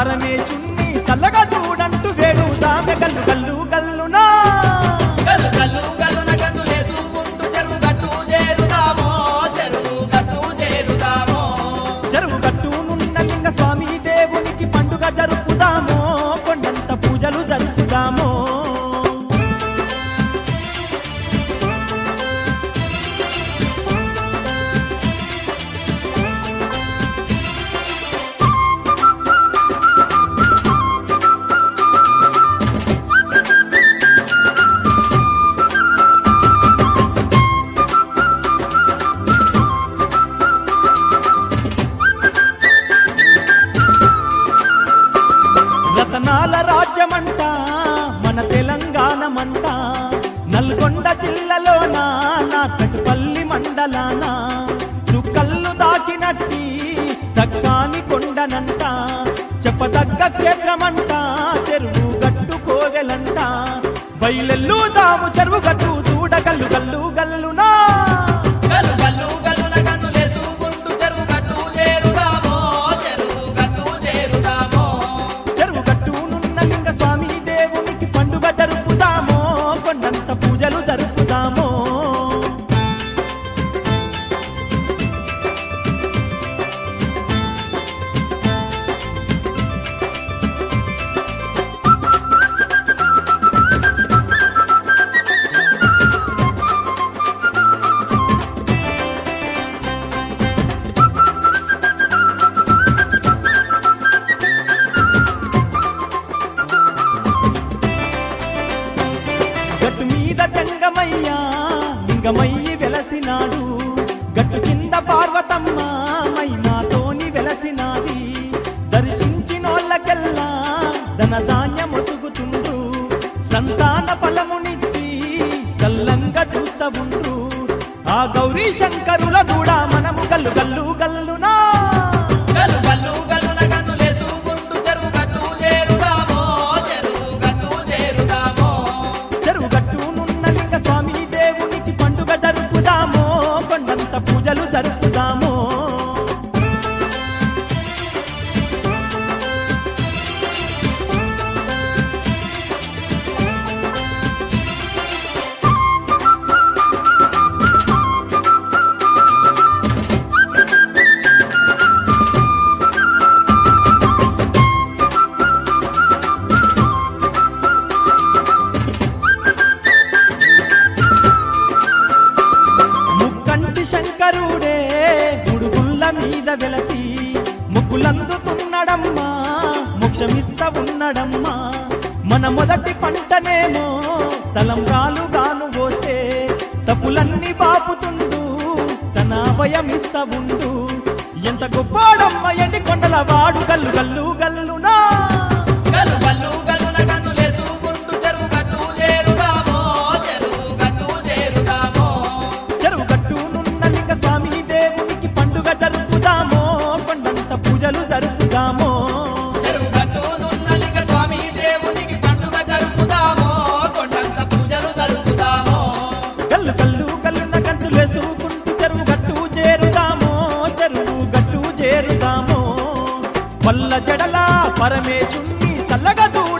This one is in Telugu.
పరమేశుణ్ణి చల్లగా చూడంటూ వేడుదామె గల్లు గల్లు గల్లునా గల్లు గల్లు గల్లున గంతులేసుకుంటూ చెరువు గట్టు చేరుదామో చెరువు గట్టు చేరుదామో చెరువు గట్టునున్న లింగ స్వామి దేవునికి పండుగ జరుపుదామో కొండంత పూజలు జరుపుదామో రతనాల రాజ్యమంట మన తెలంగాణమంట నల్గొండ జిల్లాలోన నా కటుపల్లి మండలాన చుక్కల్లు దాకినట్టి సక్కాని కొండనంట చెప్పదగ్గ క్షేత్రమంట చెరువు గట్టు కోవెలంట బయలెల్లు దాము చెరువు గట్టు చూడగల్లు గల్లు గల్లునా గల్లు గల్లు గల్లున గంతులేసుకుంటూ చెరువు గట్టు చేరుదామో చెరువు గట్టు చేరుదామో చెరువు గట్టునున్న లింగ స్వామి దేవునికి పండుగ జరుపుదామో కొండంత పూజలు జరుపుదామో గట్టు మీద జంగమయ్యా లింగమయ్యి వెలసినాడు గట్టు కింద పార్వతమ్మ మైనాతోని వెలసినాది దర్శించినోళ్ళకెల్లా ధన ధాన్యం ఒసుగుతుండ్రు సంతాన ఫలమునిచ్చి చల్లంగా చూస్తా ఉండ్రు ఆ గౌరీ శంకరుల కూడా మనము గల్లు గల్లు గల్లునా గల్లు గల్లు గల్లున గంతులేసుకుంటూ చెరువు గట్టు చేరుదామో చెరువు గట్టు చేరుదామో చెరువు గట్టునున్న లింగ స్వామి దేవునికి పండుగ జరుపుదామో కొండంత పూజలు జరుపుదామో ముక్కంటి శంకరుడే గుడుగుల్ల మీద వెలసి ముగ్గులందుతున్నాడమ్మా మోక్షమిస్త ఉన్నడమ్మా మన మొదటి పంటనేమో తలంబ్రాలు గాను పోతే తప్పులన్నీ బాపుతుండు తన అభయమిస్త ఉండు ఎంత గొప్పాడమ్మ ఎండి కొండల వాడు గల్లు గల్లు గల్లునా గల్లు గల్లు గల్లున గంతులేసుకుంటూ చెరువు గట్టు చేరుదామో చెరువు గట్టు చేరుదామో చెరువు గట్టునున్న లింగ స్వామి దేవునికి పండుగ జరుపుదామో కొండంత పూజలు జరుపుదామో చెరువు గట్టునున్న లింగ స్వామి దేవునికి పండుగ జరుపుదామో కొండంత పూజలు జరుపుదామో కల్లు కల్లు కల్లున్న కంతులు వేసుకుంటూ చెరువు గట్టు చేరుదామో చెరువు గట్టు చేరుదామో వల్ల జడల పరమేశుణ్ణి చల్లగా చూడ